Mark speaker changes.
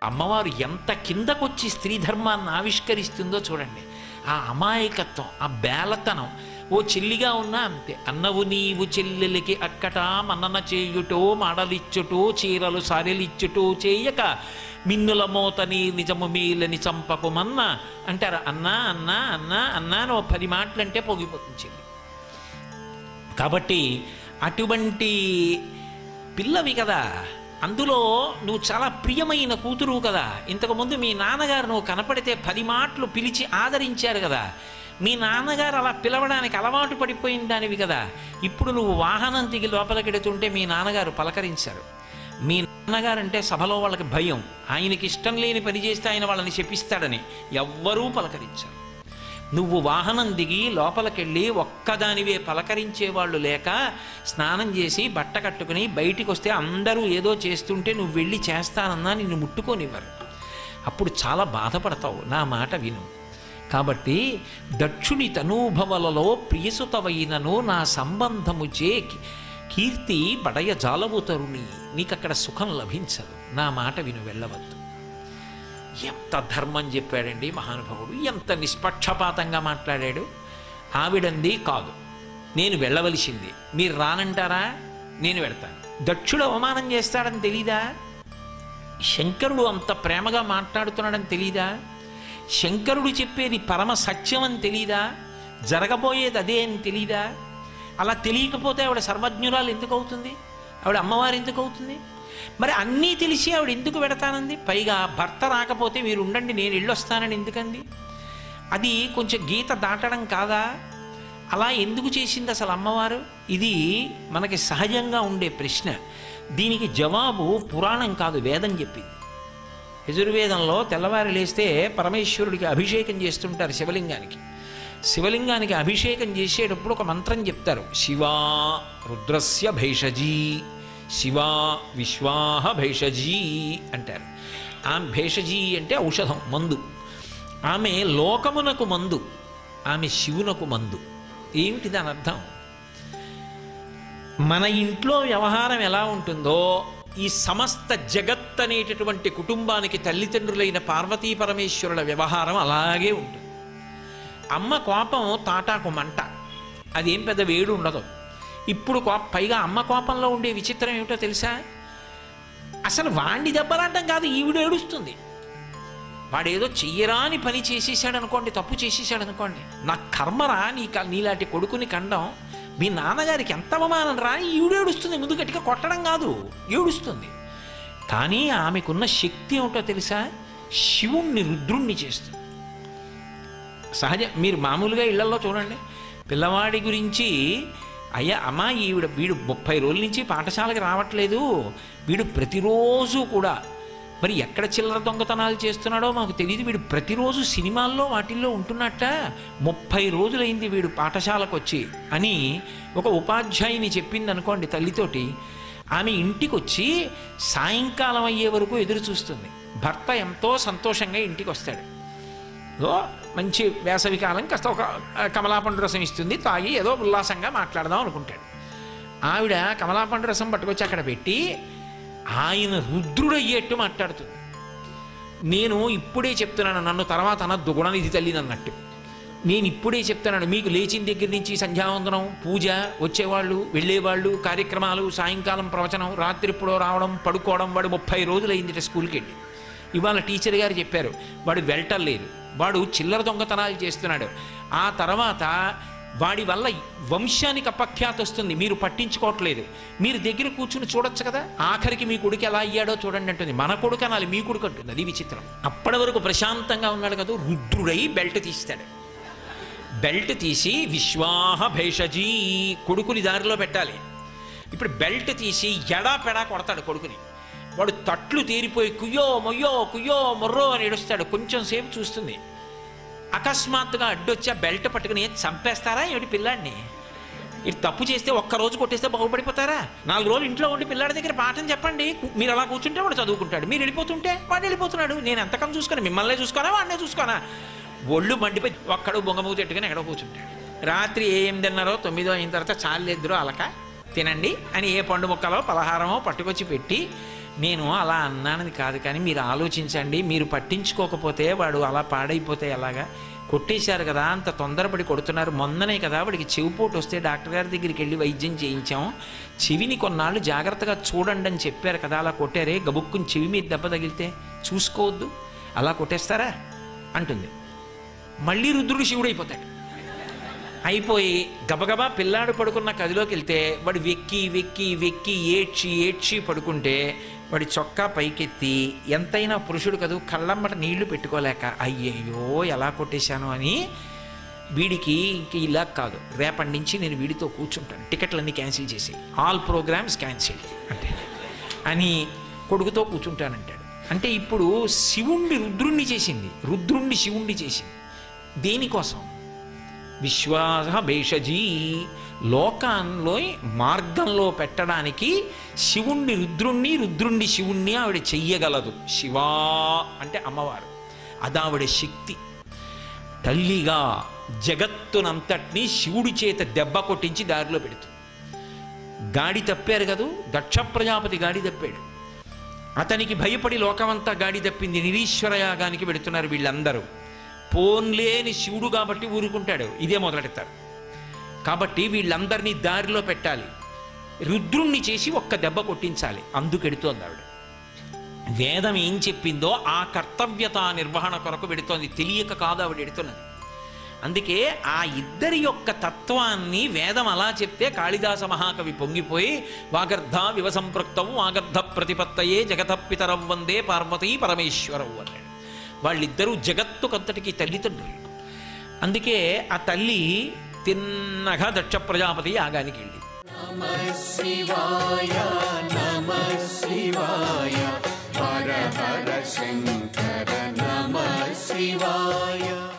Speaker 1: అమ్మవారు ఎంత కిందకొచ్చి స్త్రీ ధర్మాన్ని ఆవిష్కరిస్తుందో చూడండి ఆ అమాయకత్వం ఆ బేలతనం ఓ చెల్లిగా ఉన్నా అంతే అన్నవు నీవు చెల్లెలికి అక్కట మన్నన చేయుటో మాడలిచ్చుటో చీరలు సారెలిచ్చుటో చేయక మిన్నుల మోతని నిజము మీలని చంపకుమన్న అంటారు అన్నా అన్నా అన్నా అన్నా అని ఓ పది మాటలంటే పొగిపోతుంది చెల్లి కాబట్టి అటువంటి పిల్లవి కదా అందులో నువ్వు చాలా ప్రియమైన కూతురు కదా ఇంతకుముందు మీ నాన్నగారు నువ్వు కనపడితే పది మాటలు పిలిచి ఆదరించారు కదా మీ నాన్నగారు అలా పిలవడానికి అలవాటు పడిపోయిన దానివి కదా ఇప్పుడు నువ్వు వాహనం దిగి లోపలికెడుతుంటే మీ నాన్నగారు పలకరించారు మీ నాన్నగారు అంటే సభలో వాళ్ళకి భయం ఆయనకి ఇష్టం లేని పని చేస్తే ఆయన వాళ్ళని శపిస్తాడని ఎవ్వరూ పలకరించారు నువ్వు వాహనం దిగి లోపలికెళ్ళి ఒక్కదానివే పలకరించేవాళ్ళు లేక స్నానం చేసి బట్ట కట్టుకుని బయటికి వస్తే అందరూ ఏదో చేస్తుంటే నువ్వు వెళ్ళి చేస్తానన్నా నిన్ను ముట్టుకోనివ్వరు అప్పుడు చాలా బాధపడతావు నా మాట విను కాబట్టి దక్షుని తనూభవలలో ప్రియసుతవైనను నా సంబంధము చే కీర్తి బడయ జాలవు తరుణి నీకు అక్కడ సుఖం లభించదు నా మాట విను వెళ్ళవద్దు ఎంత ధర్మం చెప్పాడండి మహానుభావుడు ఎంత నిష్పక్షపాతంగా మాట్లాడాడు ఆవిడంది కాదు నేను వెళ్ళవలసింది మీరు రానంటారా నేను వెళ్తాను దక్షుడు అవమానం చేస్తాడని తెలీదా శంకరుడు అంత ప్రేమగా మాట్లాడుతున్నాడని తెలీదా శంకరుడు చెప్పేది పరమ సత్యం అని తెలీదా జరగబోయేది అదే అని తెలీదా అలా తెలియకపోతే ఆవిడ సర్వజ్ఞురాలు ఎందుకు అవుతుంది ఆవిడ అమ్మవారు ఎందుకు అవుతుంది మరి అన్నీ తెలిసి ఆవిడ ఎందుకు పెడతానంది పైగా భర్త రాకపోతే మీరు ఉండండి నేను వెళ్ళొస్తానని ఎందుకంది అది కొంచెం గీత దాటడం కాదా అలా ఎందుకు చేసింది అసలు అమ్మవారు ఇది మనకి సహజంగా ఉండే ప్రశ్న దీనికి జవాబు పురాణం కాదు వేదం చెప్పింది యజుర్వేదంలో తెల్లవారు లేస్తే పరమేశ్వరుడికి అభిషేకం చేస్తుంటారు శివలింగానికి శివలింగానికి అభిషేకం చేసేటప్పుడు ఒక మంత్రం చెప్తారు శివా రుద్రస్య భైషజీ శివా విశ్వాహ భైషజీ అంటారు ఆ భేషజీ అంటే ఔషధం మందు ఆమె లోకమునకు మందు ఆమె శివునకు మందు ఏమిటి దాని అర్థం మన ఇంట్లో వ్యవహారం ఎలా ఉంటుందో ఈ సమస్త జగత్ అనేటటువంటి కుటుంబానికి తల్లిదండ్రులైన పార్వతీ పరమేశ్వరుల వ్యవహారం అలాగే ఉంటుంది అమ్మ కోపం తాటాకు మంట అదేం పెద్ద వేడి ఉండదు ఇప్పుడు కోప పైగా అమ్మ కోపంలో ఉండే విచిత్రం ఏమిటో తెలుసా అసలు వాణ్ణి దెబ్బలాడడం కాదు ఈవిడ ఏడుస్తుంది వాడేదో చెయ్యరాని పని చేసేసాడు అనుకోండి తప్పు చేసేసాడు అనుకోండి నా కర్మరా నీ క- నీలాంటి కొడుకుని కండం మీ నాన్నగారికి ఎంత అవమానం రా ఈవిడ ఏడుస్తుంది ముందు గట్టిగా కొట్టడం కాదు ఏడుస్తుంది కానీ ఆమెకున్న శక్తి ఏమిటో తెలుసా శివుణ్ణి రుద్రుణ్ణి చేస్తుంది సహజ మీరు మామూలుగా ఇళ్లలో చూడండి పిల్లవాడి గురించి అయ్యా అమ్మా ఈవిడ వీడు ముప్పై రోజుల నుంచి పాఠశాలకి రావట్లేదు వీడు ప్రతిరోజు కూడా మరి ఎక్కడ చిల్లర దొంగతనాలు చేస్తున్నాడో మాకు తెలియదు వీడు ప్రతిరోజు సినిమాల్లో వాటిల్లో ఉంటున్నట్ట ముప్పై రోజులైంది వీడు పాఠశాలకు వచ్చి అని ఒక ఉపాధ్యాయుని చెప్పింది అనుకోండి తల్లితోటి ఆమె ఇంటికి వచ్చి సాయంకాలం అయ్యే వరకు ఎదురు చూస్తుంది భర్త ఎంతో సంతోషంగా ఇంటికి వస్తాడు ఏదో మంచి వేసవి కాలం కాస్త ఒక ఆ, కమలాపండు రసం ఇస్తుంది తాగి ఏదో ఉల్లాసంగా మాట్లాడదాం అనుకుంటాడు ఆవిడ కమలాపండు రసం పట్టుకొచ్చి అక్కడ పెట్టి ఆయన రుద్రుడయ్యేట్టు మాట్లాడుతుంది నేను ఇప్పుడే చెప్తున్నాను నన్ను తర్వాత అనద్దు గుణనిధి తల్లిని అన్నట్టు నేను ఇప్పుడే చెప్తున్నాను మీకు లేచిన దగ్గర నుంచి సంధ్యావందనం పూజ వచ్చేవాళ్ళు వెళ్ళేవాళ్ళు కార్యక్రమాలు సాయంకాలం ప్రవచనం రాత్రి ఎప్పుడో రావడం పడుకోవడం వాడు ముప్పై రోజులైందిట స్కూల్కి వెళ్ళి ఇవాళ టీచర్ గారు చెప్పారు వాడు వెళ్ళటం వాడు చిల్లర దొంగతనాలు చేస్తున్నాడు ఆ తర్వాత వాడి వల్ల వంశానికి అపఖ్యాతి వస్తుంది మీరు పట్టించుకోవట్లేదు మీరు దగ్గర కూర్చుని చూడొచ్చు కదా ఆఖరికి మీ కొడుకు ఎలా అయ్యాడో చూడండి అంటుంది మన కొడుకు అనాలి మీ కొడుకు అంటుంది అది విచిత్రం అప్పటి వరకు ప్రశాంతంగా ఉన్నాడు కదా రుద్రుడై బెల్ట్ తీస్తాడు బెల్ట్ తీసి విశ్వాహ భేషజీ కొడుకుని దారిలో పెట్టాలి ఇప్పుడు బెల్ట్ తీసి ఎడా పెడా కొడతాడు కొడుకుని వాడు తట్లు తీరిపోయి కుయ్యో మొయ్యో కుయ్యో మొర్రో అని ఏడుస్తాడు కొంచెం సేపు చూస్తుంది అకస్మాత్తుగా అడ్డొచ్చి ఆ బెల్ట్ పట్టుకుని చంపేస్తారా ఏమిటి పిల్లాడిని ఇది తప్పు చేస్తే ఒక్క రోజు కొట్టేస్తే బాగుపడిపోతారా నాలుగు రోజులు ఇంట్లో ఉండి పిల్లాడి దగ్గర పాఠం చెప్పండి కు- మీరు అలా కూర్చుంటే వాడు చదువుకుంటాడు మీరు వెళ్ళిపోతుంటే వాడు వెళ్ళిపోతున్నాడు నేను ఎంతకం చూసుకోను మిమ్మల్నే చూసుకోనా వాడినే చూసుకోనా ఒళ్ళు మండిపోయి ఒక్కడు బొంగమూతి పెట్టుకుని ఎక్కడో కూర్చుంటాడు రాత్రి ఏ ఎనిమిదిన్నరో తొమ్మిదో అయిన తర్వాత చాలేద్దరో అలక తినండి అని ఏ పండు ముక్కలో పలహారమో పట్టుకొచ్చి పెట్టి నేను అలా అన్నానని కాదు కానీ మీరు ఆలోచించండి మీరు పట్టించుకోకపోతే వాడు అలా పాడైపోతే ఎలాగా కొట్టేశారు కదా అంత తొందరపడి కొడుతున్నారు మొన్ననే కదా వాడికి చెవిపోటు వస్తే డాక్టర్ గారి దగ్గరికి వెళ్ళి వైద్యం చేయించాం చెవిని కొన్నాళ్ళు జాగ్రత్తగా చూడండి అని చెప్పారు కదా అలా కొట్టారే గబుక్కుని చెవి మీద దెబ్బ తగిలితే చూసుకోవద్దు అలా కొట్టేస్తారా అంటుంది మళ్ళీ రుద్రుడు శివుడు అయిపోతాడు అయిపోయి గబగబా పిల్లాడు పడుకున్న గదిలోకి వెళ్తే వాడు వెక్కి వెక్కి వెక్కి ఏడ్చి ఏడ్చి పడుకుంటే వాడి చొక్కా పైకెత్తి ఎంతైనా పురుషుడు కదూ కళ్ళమ్మట నీళ్లు పెట్టుకోలేక అయ్యయ్యో ఎలా కొట్టేశాను అని వీడికి ఇంక ఇలా కాదు రేపటి నుంచి నేను వీడితో కూర్చుంటాను టికెట్లన్నీ క్యాన్సిల్ చేసి ఆల్ ప్రోగ్రామ్స్ క్యాన్సిల్ అంటే అని కొడుకుతో కూర్చుంటానంటాడు అంటే ఇప్పుడు శివుణ్ణి రుద్రుణ్ణి చేసింది రుద్రుణ్ణి శివుణ్ణి చేసింది దేనికోసం విశ్వాస భేషజీ లోకాల్లో మార్గంలో పెట్టడానికి శివుణ్ణి రుద్రుణ్ణి రుద్రుణ్ణి శివుణ్ణి ఆవిడ చెయ్యగలదు శివా అంటే అమ్మవారు అదావిడ శక్తి తల్లిగా జగత్తునంతటినీ శివుడి చేత దెబ్బ కొట్టించి దారిలో పెడుతుంది గాడి తప్పారు కదూ దక్ష ప్రజాపతి గాడి తప్పాడు అతనికి భయపడి లోకమంతా గాడి తప్పింది నిరీశ్వర యాగానికి పెడుతున్నారు వీళ్ళందరూ పోన్లేని శివుడు కాబట్టి ఊరుకుంటాడు ఇదే మొదలెడతారు కాబట్టి వీళ్ళందరినీ దారిలో పెట్టాలి రుద్రుణ్ణి చేసి ఒక్క దెబ్బ కొట్టించాలి అందుకెడుతోంది ఆవిడ వేదం ఏం చెప్పిందో ఆ కర్తవ్యత నిర్వహణ కొరకు పెడుతోంది తెలియక కాదు ఆవిడ ఎడుతున్నది అందుకే ఆ ఇద్దరి యొక్క తత్వాన్ని వేదం అలా చెప్తే కాళిదాస మహాకవి పొంగిపోయి వాగర్ధ వివసంపృక్తం వాగర్ధ ప్రతిపత్తయే జగత పితరం వందే పార్వతీ పరమేశ్వరం అన్నాడు వాళ్ళిద్దరూ జగత్తుకంతటికి తల్లిదండ్రులు అందుకే ఆ తల్లి తిన్నగా దక్ష ప్రజాపతి యాగానికి వెళ్ళి
Speaker 2: शिवाय नमः शिवाय हर हर शङ्कर